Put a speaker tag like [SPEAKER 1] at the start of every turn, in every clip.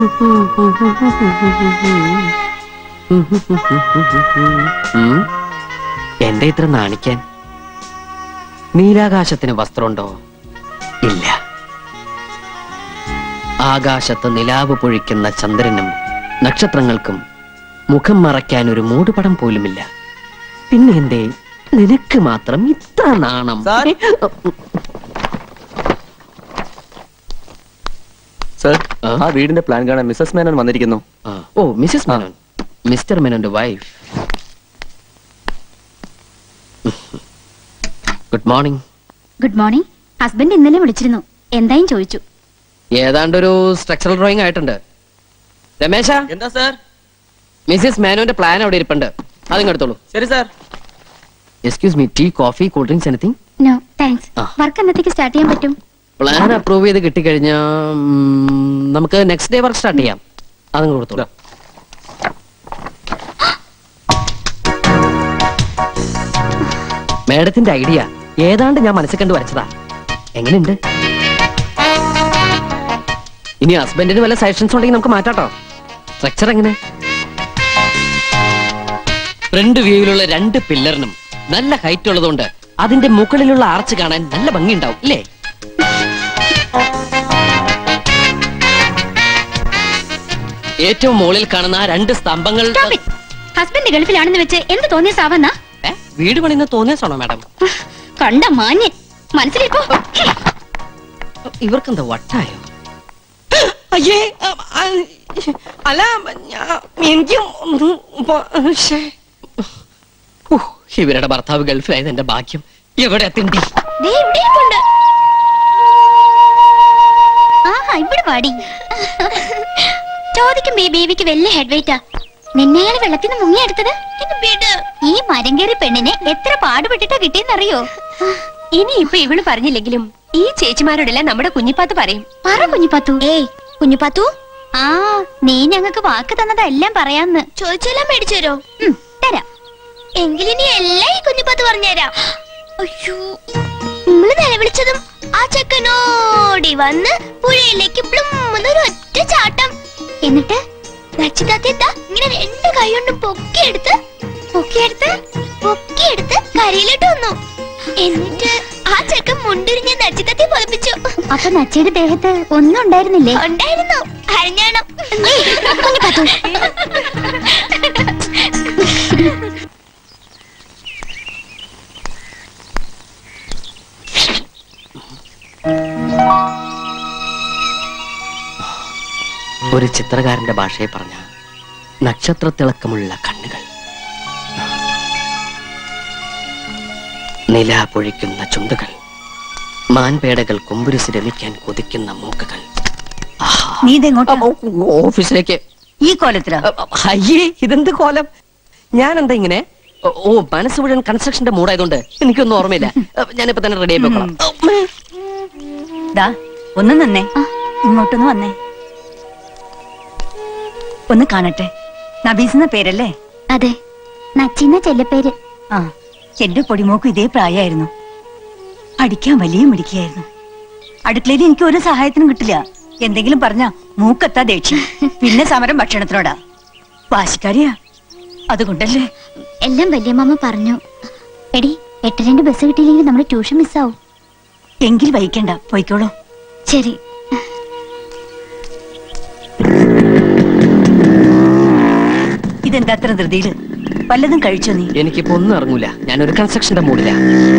[SPEAKER 1] ഉം. എന്താ ഇത്ര നാണിക്കാൻ നീലാകാശത്തിന് വസ്ത്രമുണ്ടോ ഇല്ല ആകാശത്ത് നിലാവ് പൊഴിക്കുന്ന ചന്ദ്രനും നക്ഷത്രങ്ങൾക്കും മുഖം മറയ്ക്കാൻ ഒരു മൂടുപടം പോലുമില്ല പിന്നെ എന്തേ നിനക്ക് മാത്രം ഇത്ര നാണം
[SPEAKER 2] സാർ. സർ
[SPEAKER 1] ആ?
[SPEAKER 2] ആ വീടിന്റെ പ്ലാൻ കാണാൻ മിസ്സസ് മേനോൻ വന്നിരിക്കുന്നു
[SPEAKER 1] ആ. ഓ മിസസ് മേനോൻ മിസ്റ്റർ മേനോന്റെ wife good morning
[SPEAKER 3] good morning husband ഇന്നലെ വിളിച്ചിരുന്നു എന്തായും ചോദിച്ചു
[SPEAKER 1] ഏതാണ്ടൊരു സ്ട്രക്ചറൽ ഡ്രോയിങ് ആയിട്ടുണ്ട് രമേശ
[SPEAKER 2] എന്താ സർ
[SPEAKER 1] മിസ്സിസ് മേനോന്റെ പ്ലാൻ അവിടെ ഇരിപ്പുണ്ട് അതിങ്ങെടുത്തോളൂ
[SPEAKER 2] ശരി sir
[SPEAKER 1] excuse me tea coffee cool drinks anything
[SPEAKER 3] no thanks
[SPEAKER 1] ആ.
[SPEAKER 3] വർക്ക് എന്നത്തേക്ക് സ്റ്റാർട്ട് ചെയ്യാൻ പറ്റും
[SPEAKER 1] പ്ലാൻ അപ്രൂവ് ചെയ്ത് കിട്ടിക്കഴിഞ്ഞാൽ നമുക്ക് നെക്സ്റ്റ് ഡേ വർക്ക് സ്റ്റാർട്ട് ചെയ്യാം അതങ്ങ് കൊടുത്തോളൂ മേഡത്തിന്റെ ഐഡിയ ഏതാണ്ട് ഞാൻ മനസ്സിൽ കണ്ട് വരച്ചതാ എങ്ങനെയുണ്ട് ഇനി ഹസ്ബൻഡിന് വല്ല സജഷൻസ് ഉണ്ടെങ്കിൽ നമുക്ക് മാറ്റാട്ടോ സ്ട്രക്ചർ എങ്ങനെ ഫ്രണ്ട് വ്യൂവിലുള്ള രണ്ട് പില്ലറിനും നല്ല ഹൈറ്റ് ഉള്ളതുകൊണ്ട് അതിന്റെ മുകളിലുള്ള ആർച്ച് കാണാൻ നല്ല ഭംഗിയുണ്ടാവും ഇല്ലേ ഏറ്റവും മുകളിൽ കാണുന്ന ആ രണ്ട് സ്തംഭങ്ങൾ
[SPEAKER 3] ഹസ്ബൻഡ് ഗൾഫിലാണെന്ന് വെച്ച് എന്ത് തോന്നിയ സാവന്ന
[SPEAKER 1] ഏ, വീട് പണിന്ന് തോന്നിയാണോ മാഡം
[SPEAKER 3] കണ്ട മാന്യൻ മനസ്സിലിപ്പോ
[SPEAKER 1] ഇവർക്കെന്താ വട്ടായോ അയ്യേ അല്ല എനിക്ക് ഇവരുടെ ഭർത്താവ് ഗൾഫിലായത് എന്റെ ഭാഗ്യം എവിടെ തിണ്ടി
[SPEAKER 3] ദേ ഇവിടെ ഇരിപ്പുണ്ട്. ആഹാ ഇവിടെ പാടി ചോദിക്കും ബേ ബേബിക്ക് വലിയ ഹെഡ് വെയിറ്റാ നിന്നെയാള് വെള്ളത്തിൽ നിന്ന് മുങ്ങിയെടുത്തത് ഈ മരം കയറി പെണ്ണിനെ എത്ര പാടുപെട്ടിട്ടാ കിട്ടിയെന്നറിയോ
[SPEAKER 4] ഇനി ഇപ്പൊ ഇവള് പറഞ്ഞില്ലെങ്കിലും ഈ ചേച്ചിമാരോടെല്ലാം നമ്മുടെ കുഞ്ഞിപ്പാത്ത് പറയും
[SPEAKER 3] പറ കുഞ്ഞിപ്പാത്തു ഏയ് കുഞ്ഞിപ്പാത്തു ആ നീ ഞങ്ങൾക്ക് വാക്ക് തന്നതെല്ലാം പറയാന്ന് ചോദിച്ചെല്ലാം മേടിച്ചു തരോ തരാം എങ്കിലിനി എല്ലാം ഈ കുഞ്ഞിപ്പാത്ത് പറഞ്ഞുതരാം അയ്യോ നമ്മള് നിലവിളിച്ചതും ആ ചെക്കനോടി വന്ന് പുഴയിലേക്ക് പ്ലുമ്മെന്ന് ഒരു ഒറ്റ ചാട്ടം എന്നിട്ട് രക്ഷിതാത്യത്ത ഇങ്ങനെ രണ്ട് കൈ കൊണ്ടും പൊക്കിയെടുത്ത് പൊക്കിയെടുത്ത് പൊക്കിയെടുത്ത് കരയിലോട്ട് വന്നു എന്നിട്ട് ആ ചെക്കൻ മുണ്ടിരിഞ്ഞ നച്ചിത്തത്തെ പതിപ്പിച്ചു അപ്പൊ നച്ചയുടെ ദേഹത്ത് ഒന്നും ഉണ്ടായിരുന്നില്ലേ ഉണ്ടായിരുന്നു അരഞ്ഞാണം
[SPEAKER 1] ഒരു ചിത്രകാരന്റെ ഭാഷയെ പറഞ്ഞ നക്ഷത്രത്തിളക്കമുള്ള കണ്ണുകൾ നില പൊഴിക്കുന്ന ചുണ്ടുകൾ മാൻപേടകൾ കൊമ്പുരുസ് രമിക്കാൻ കൊതിക്കുന്ന മൂക്കുകൾ ആഹാ.
[SPEAKER 5] നീ ഇതെങ്ങോട്ടാ
[SPEAKER 1] അപ്പൊ ഓഫീസിലേക്ക്
[SPEAKER 5] ഈ കോലത്തിലാ
[SPEAKER 1] അ- അയ്യേ ഇതെന്ത് കോലം ഞാൻ എന്താ ഇങ്ങനെ ഓ, ഓ മനസ്സ് മുഴുവൻ കൺസ്ട്രക്ഷന്റെ മൂടായതുകൊണ്ട് എനിക്കൊന്നും ഓർമ്മയില്ല അ, ഞാനിപ്പോ തന്നെ റെഡി ആയി വെക്കണം
[SPEAKER 5] ദാ ഒന്ന് നിന്നേ ഇങ്ങോട്ടൊന്ന് വന്നേ ഒന്ന് കാണട്ടെ നബീസ് എന്ന പേരല്ലേ
[SPEAKER 3] അതെ നച്ചിന്ന ചെല്ലപ്പേര്
[SPEAKER 5] ആ എന്റെ പൊടിമോക്കും ഇതേ പ്രായമായിരുന്നു പഠിക്കാൻ വലിയ മിടിക്കായിരുന്നു അടുക്കളയിൽ എനിക്ക് ഒരു സഹായത്തിനും കിട്ടില്ല എന്തെങ്കിലും പറഞ്ഞ മൂക്കത്താ ദേഷ്യം പിന്നെ സമരം ഭക്ഷണത്തിനോടാ വാശിക്കാരിയാ അതുകൊണ്ടല്ലേ
[SPEAKER 3] എല്ലാം വല്യമ്മ പറഞ്ഞു എടി എട്ട് രണ്ട് ബസ് കിട്ടിയില്ലെങ്കിൽ നമ്മുടെ ട്യൂഷൻ മിസ്സാവും
[SPEAKER 5] എങ്കിൽ വൈകണ്ട പോയിക്കോളൂ
[SPEAKER 3] ശരി
[SPEAKER 5] ഇതെന്താ അത്ര ധൃതിയില് വല്ലതും കഴിച്ചോ നീ
[SPEAKER 1] എനിക്കിപ്പോ ഒന്നും ഇറങ്ങൂല ഞാനൊരു കൺസ്ട്രക്ഷന്റെ മൂടില്ല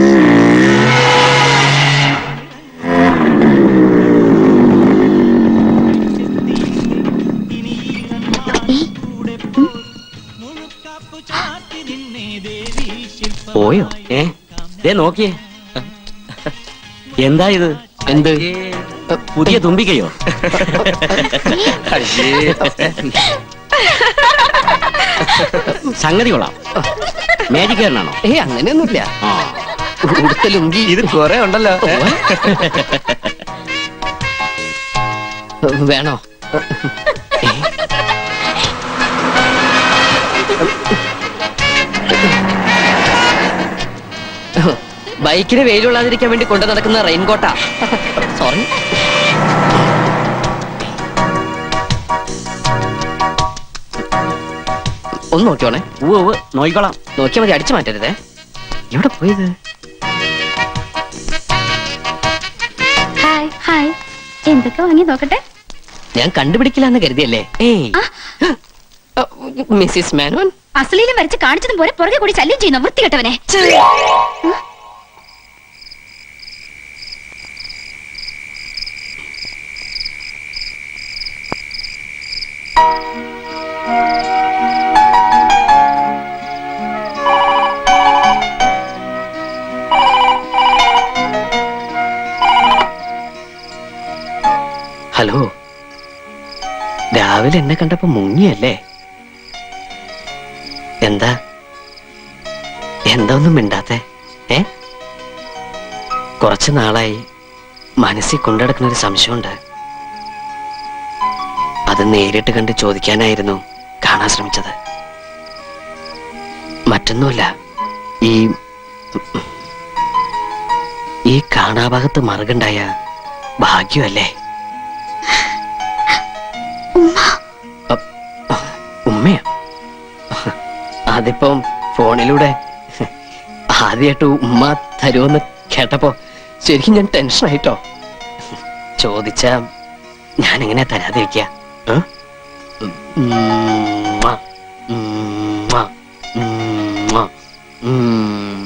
[SPEAKER 6] പോയോ ഏ ദേ നോക്കിയേ എന്താ ഇത്
[SPEAKER 1] എന്ത്
[SPEAKER 6] പുതിയ തുമ്പിക്കയോ സംഗതി കൊള്ളാം മാജിക് കാരനാണോ
[SPEAKER 1] ഏ അങ്ങനെയൊന്നുമില്ല
[SPEAKER 6] ആ
[SPEAKER 1] ഉടുത്ത ലുങ്കി
[SPEAKER 2] ഇത് കുറെ ഉണ്ടല്ലോ ഏ?
[SPEAKER 1] വേണോ ബൈക്കിന് വെയിലുള്ളാതിരിക്കാൻ വേണ്ടി കൊണ്ടു നടക്കുന്ന റെയിൻകോട്ടാ സോറി ഒന്ന് നോക്കിയോണേ
[SPEAKER 6] ഉവ്വ് ഉവ്വ് നോക്കിക്കോളാം
[SPEAKER 1] നോക്കിയാൽ മതി അടിച്ചു മാറ്റരുതേ എവിടെ പോയത്
[SPEAKER 3] ഹായ് ഹായ് എന്തൊക്കെ വാങ്ങി നോക്കട്ടെ
[SPEAKER 1] ഞാൻ കണ്ടുപിടിക്കില്ലാന്ന് കരുതിയല്ലേ ഏയ് മിസ്സിസ് മേനോൻ
[SPEAKER 3] അസലീലും വരച്ച് കാണിച്ചതും പോലെ പുറകെ കൂടി ശല്യം ചെയ്യുന്ന വൃത്തികെട്ടവനെ
[SPEAKER 1] ഹലോ രാവിലെ എന്നെ കണ്ടപ്പോ മുങ്ങിയല്ലേ എന്താ എന്താ ഒന്നും മിണ്ടാത്തെ ഏ കുറച്ചു നാളായി മനസ്സിൽ കൊണ്ടുനടക്കുന്ന ഒരു സംശയമുണ്ട് അത് നേരിട്ട് കണ്ട് ചോദിക്കാനായിരുന്നു കാണാൻ ശ്രമിച്ചത് മറ്റൊന്നുമല്ല ഈ ഈ കാണാഭാഗത്ത് മറുകുണ്ടായ ഭാഗ്യമല്ലേ അ- ഉമ്മയോ അതിപ്പം ഫോണിലൂടെ ആദ്യമായിട്ട് ഉമ്മ തരുമെന്ന് കേട്ടപ്പോ ശരിക്കും ഞാൻ ടെൻഷൻ ആയിട്ടോ ചോദിച്ച ഞാൻ എങ്ങനെ തരാതിരിക്ക ഏ? ഉമ്മ, ഉമ്മ, ഉമ്മ, ഉം.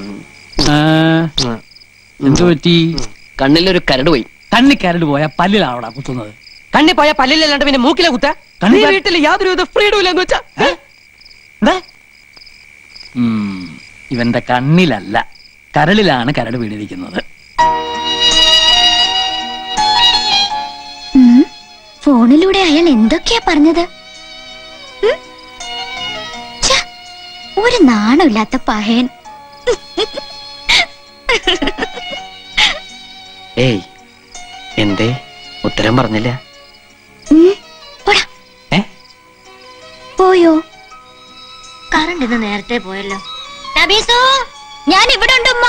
[SPEAKER 7] എന്തു പറ്റി
[SPEAKER 1] കണ്ണിലൊരു കരട് പോയി
[SPEAKER 7] കണ്ണി കരട് പോയ പല്ലിലാവടാ കുത്തുന്നത്
[SPEAKER 1] കണ്ണി പോയ പല്ലിലല്ലാണ്ട് പിന്നെ മൂക്കിലെ കുത്ത
[SPEAKER 7] കണ്ണി
[SPEAKER 1] നീ
[SPEAKER 7] പ-
[SPEAKER 1] വീട്ടിൽ യാതൊരു ഫ്രീഡം ഇല്ലെന്ന് വെച്ചാ
[SPEAKER 7] ഏ? എന്താ? ഉം, ഇവന്റെ കണ്ണിലല്ല കരളിലാണ് കരട് വീണിരിക്കുന്നത്
[SPEAKER 3] ഉം. ഫോണിലൂടെ അയാൾ എന്തൊക്കെയാ പറഞ്ഞത് ഉം? ഛ, ഒരു നാണമില്ലാത്ത പഹയൻ
[SPEAKER 1] ഏയ് എന്തേ ഉത്തരം പറഞ്ഞില്ല
[SPEAKER 3] ഉം. പോടാ.
[SPEAKER 1] ഏ
[SPEAKER 3] പോയോ കറണ്ട് ഇന്ന് നേരത്തെ പോയല്ലോ നബീസു ഞാൻ ഇവിടെ ഉണ്ടുമ്മ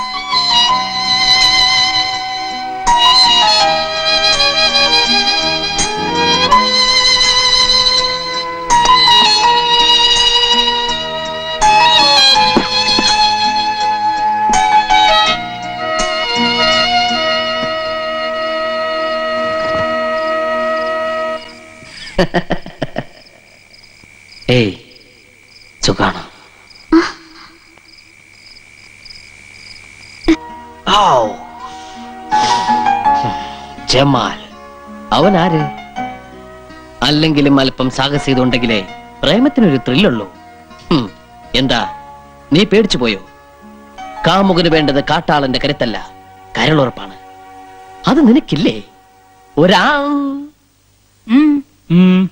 [SPEAKER 1] ഏയ് സുഖാണ് ഔ. ജമാൽ അവൻ ആര് അല്ലെങ്കിലും അല്പം സാഹസികതുണ്ടെങ്കിലേ പ്രേമത്തിനൊരു ത്രില്ലുള്ളൂ ഹും, എന്താ നീ പേടിച്ചു പോയോ കാമുകന് വേണ്ടത് കാട്ടാളന്റെ കരുത്തല്ല കരളുറപ്പാണ് അത് നിനക്കില്ലേ ഒരാ
[SPEAKER 5] ഉം.
[SPEAKER 7] ഉം,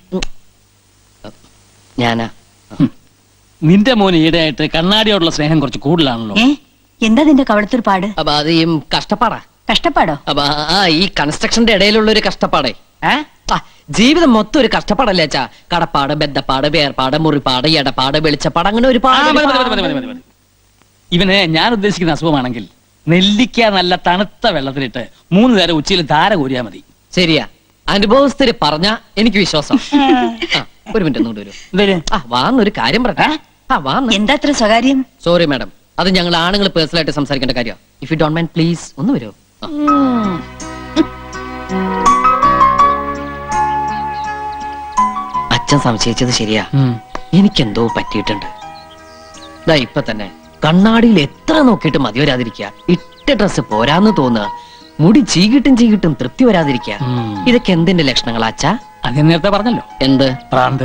[SPEAKER 1] ഞാനാ
[SPEAKER 7] നിന്റെ മോന് ഈടെയായിട്ട് കണ്ണാടിയോടുള്ള സ്നേഹം കുറച്ച് കൂടുതലാണല്ലോ
[SPEAKER 5] ഏ എന്താ നിന്റെ കവളത്തൊരു പാട്
[SPEAKER 1] അപ്പൊ അത് ഈ കഷ്ടപ്പാടാ
[SPEAKER 5] കഷ്ടപ്പാടോ
[SPEAKER 1] അപ്പൊ ആ ഈ കൺസ്ട്രക്ഷന്റെ ഇടയിലുള്ള ഒരു കഷ്ടപ്പാടേ
[SPEAKER 7] ഏ?
[SPEAKER 1] ആ, ജീവിതം മൊത്തം ഒരു കഷ്ടപ്പാടല്ലേ അച്ഛാ കടപ്പാട് ബദ്ധപ്പാട് വേർപാട് മുറിപ്പാട് എടപ്പാട് വെളിച്ചപ്പാട് അങ്ങനെ
[SPEAKER 7] ആ,
[SPEAKER 1] ഒരുപാട്
[SPEAKER 7] മതി, മതി, മതി, മതി, മതി, മതി. ഇവന് ഞാൻ ഉദ്ദേശിക്കുന്ന അസുഖമാണെങ്കിൽ നെല്ലിക്ക നല്ല തണുത്ത വെള്ളത്തിലിട്ട് മൂന്ന് നേരം ഉച്ചയിൽ ധാര കോരിയാ മതി
[SPEAKER 1] ശരിയാ അനുഭവസ്ഥര് പറഞ്ഞ എനിക്ക് വിശ്വാസം ആ, ഒരു മിനിറ്റ് ഒന്നുകൂടി വരൂ
[SPEAKER 7] എന്തേലും
[SPEAKER 1] ആ വാന്നൊരു കാര്യം പറ ആ വാന്ന്
[SPEAKER 5] എന്താ അത്ര സ്വകാര്യം
[SPEAKER 1] സോറി മാഡം അത് ഞങ്ങൾ ആണുങ്ങൾ പേഴ്സണൽ ആയിട്ട് സംസാരിക്കേണ്ട കാര്യം if you don't mind please ഒന്ന് വരൂ ആ. അച്ഛൻ സംശയിച്ചത് ശരിയാ എനിക്കെന്തോ പറ്റിയിട്ടുണ്ട് ദാ ഇപ്പൊ തന്നെ കണ്ണാടിയിൽ എത്ര നോക്കിയിട്ട് മതി വരാതിരിക്കുക ഇട്ട ഡ്രസ് പോരാന്ന് തോന്നുക മുടി ചീകിട്ടും ചീകിട്ടും തൃപ്തി വരാതിരിക്കുക
[SPEAKER 7] ഉം.
[SPEAKER 1] ഇതൊക്കെ എന്തിന്റെ ലക്ഷണങ്ങളാ അച്ഛാ
[SPEAKER 7] അത് ഞാൻ നേരത്തെ പറഞ്ഞല്ലോ
[SPEAKER 1] എന്ത്
[SPEAKER 7] പ്രാന്ത്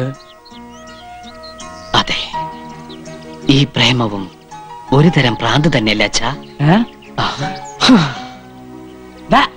[SPEAKER 1] അതെ ഈ പ്രേമവും ഒരു തരം ഭ്രാന്ത് തന്നെയല്ലേ അച്ഛാ
[SPEAKER 7] ഏ?
[SPEAKER 1] ആ.
[SPEAKER 7] ദാ.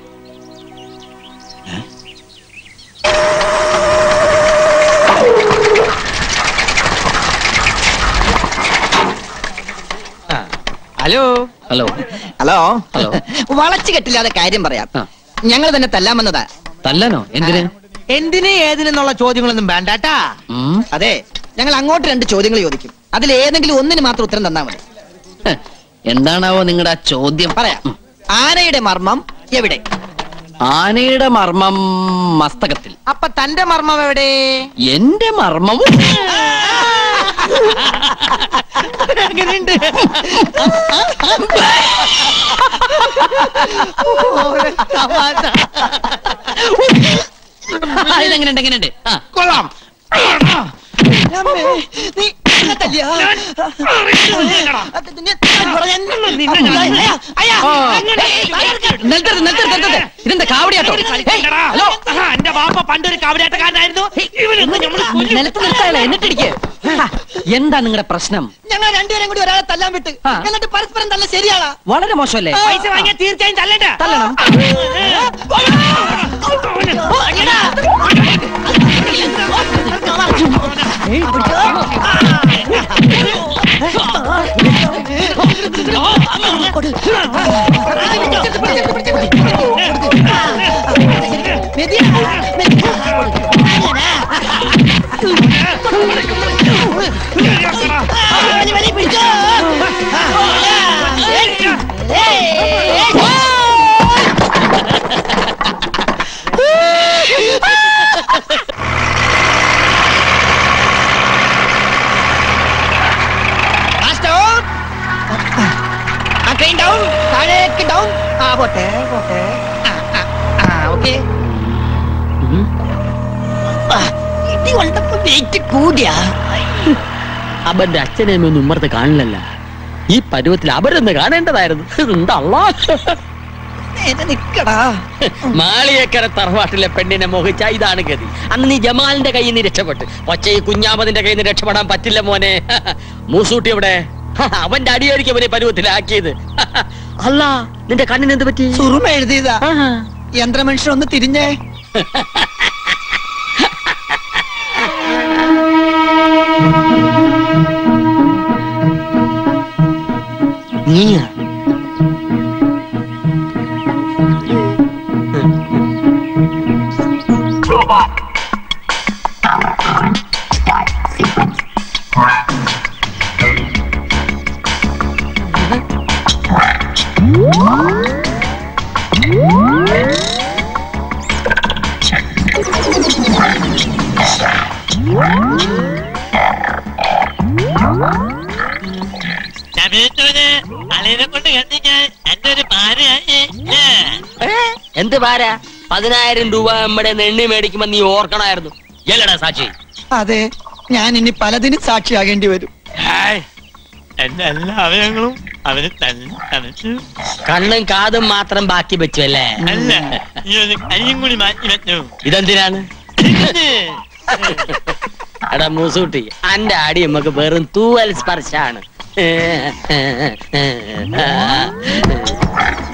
[SPEAKER 2] Hello
[SPEAKER 1] hello
[SPEAKER 8] hello
[SPEAKER 1] hello.
[SPEAKER 8] വളച്ചു കെട്ടില്ലാതെ കാര്യം പറയാം
[SPEAKER 1] ആ.
[SPEAKER 8] ഞങ്ങൾ തന്നെ തല്ലാമെന്നതാ
[SPEAKER 1] തല്ലാനോ എന്തിന്
[SPEAKER 8] എന്തിന് ഏതിനെന്നുള്ള ചോദ്യങ്ങളൊന്നും വേണ്ടാട്ടാ
[SPEAKER 1] ഉം.
[SPEAKER 8] അതെ ഞങ്ങൾ അങ്ങോട്ട് രണ്ട് ചോദ്യങ്ങൾ ചോദിക്കും അതിൽ ഏതെങ്കിലും ഒന്നിന് മാത്രം ഉത്തരം തന്നാ മതി
[SPEAKER 1] ഹ്, എന്താണാവോ നിങ്ങളുടെ ആ ചോദ്യം
[SPEAKER 8] പറയാം ആനയുടെ മർമ്മം എവിടെ
[SPEAKER 1] ആനയുടെ മർമ്മം മസ്തകത്തിൽ
[SPEAKER 8] അപ്പൊ തന്റെ മർമ്മം എവിടെ
[SPEAKER 1] എന്റെ മർമ്മവും
[SPEAKER 8] അങ്ങനെയുണ്ട്
[SPEAKER 1] ഇതെങ്ങനെയുണ്ട് എങ്ങനെയുണ്ട് ആ
[SPEAKER 9] കൊള്ളാം
[SPEAKER 8] അമ്മേ, നീ എന്നെ തല്ലിയാ? അത് നിന്നെ ഞാൻ പറയാൻ- അയ്യ, അയ്യ, അങ്ങനെ.
[SPEAKER 1] നിലത്തെടുത്ത് നിലത്തെടുത്ത് നിലത്തെടുത്ത്. ഇതെന്താ കാവടിയാട്ടോ ഏയ്, ഹലോ
[SPEAKER 9] എന്റെ ബാപ്പ പണ്ടൊരു കാവലാട്ടക്കാരനായിരുന്നു ഇവനൊന്നും നമ്മള് കൊല്ലും.
[SPEAKER 1] നിലത്ത് നിർത്താനല്ല എന്നിട്ടിരിക്കെ എന്താ നിങ്ങളുടെ പ്രശ്നം
[SPEAKER 8] ഞങ്ങൾ രണ്ടുപേരും കൂടി ഒരാളെ തല്ലാൻ വിട്ട്
[SPEAKER 1] ആ.
[SPEAKER 8] എന്നിട്ട് പരസ്പരം തല്ല ശരിയാളാ
[SPEAKER 1] വളരെ മോശമല്ലേ
[SPEAKER 9] പൈസ വാങ്ങിയാൽ തീർച്ചയായും തല്ലണ്ട
[SPEAKER 1] തല്ലണം
[SPEAKER 8] മെതിയാ, മെതിയാ. ആ, വലി, വലി, പിടിച്ചോ. ആ, ആ, ഏയ്, ഏയ്, ഏയ്. Last down. ആ, train down. താഴേക്ക് down. ആ, പോട്ടെ, പോട്ടെ. ആ, ആ, ആ, okay. ആ, ഇടി കൊണ്ടപ്പോ വെയിറ്റ് കൂടിയാ
[SPEAKER 6] അവന്റെ അച്ഛനെയൊന്നും ഉമ്മർത്ത് കാണില്ലല്ല ഈ പരുവത്തിൽ അവരൊന്ന് കാണേണ്ടതായിരുന്നു എന്താ
[SPEAKER 8] നേരെ നിക്കടാ
[SPEAKER 6] മാളിയേക്കര തറവാട്ടിലെ പെണ്ണിനെ മോഹിച്ച ഇതാണ് ഗതി അന്ന് നീ ജമാലിന്റെ കയ്യിൽ നിന്ന് രക്ഷപ്പെട്ട് പക്ഷേ ഈ കുഞ്ഞാമതിന്റെ കയ്യിൽ നിന്ന് രക്ഷപ്പെടാൻ പറ്റില്ല മോനെ മൂസൂട്ടി എവിടെ അവന്റെ അടിയായിരിക്കും അവനെ പരുവത്തിലാക്കിയത് അല്ല നിന്റെ കണ്ണിന് എന്ത് പറ്റി
[SPEAKER 8] സുറുമ എഴുതിയതാ യന്ത്രമനുഷ്യൻ ഒന്ന് തിരിഞ്ഞേ
[SPEAKER 6] നീയാ
[SPEAKER 9] സമയത്തോന് അളിയനെ കൊണ്ട് കത്തിക്കാൻ എന്റെ ഒരു ഭാര്യയായി
[SPEAKER 6] എന്ത് പാര പതിനായിരം രൂപ നമ്മുടെ നെണ്ണി മേടിക്കുമ്പോ നീ ഓർക്കണമായിരുന്നു എല്ലടാ സാക്ഷി
[SPEAKER 8] അതെ ഞാൻ ഇനി പലതിനും സാക്ഷിയാകേണ്ടി വരും
[SPEAKER 9] എന്റെ എല്ലാ അവയവങ്ങളും അവന് തന്നെ തനിച്ചു
[SPEAKER 6] കണ്ണും കാതും മാത്രം ബാക്കി വെച്ചു അല്ലേ
[SPEAKER 9] അല്ല ഈ ഒരു കൈയും കൂടി മാറ്റി വെച്ചു
[SPEAKER 6] ഇതെന്തിനാണ് എടാ മൂസൂട്ടി അന്റെ അടി നമുക്ക് വെറും തൂവൽ സ്പർശാണ്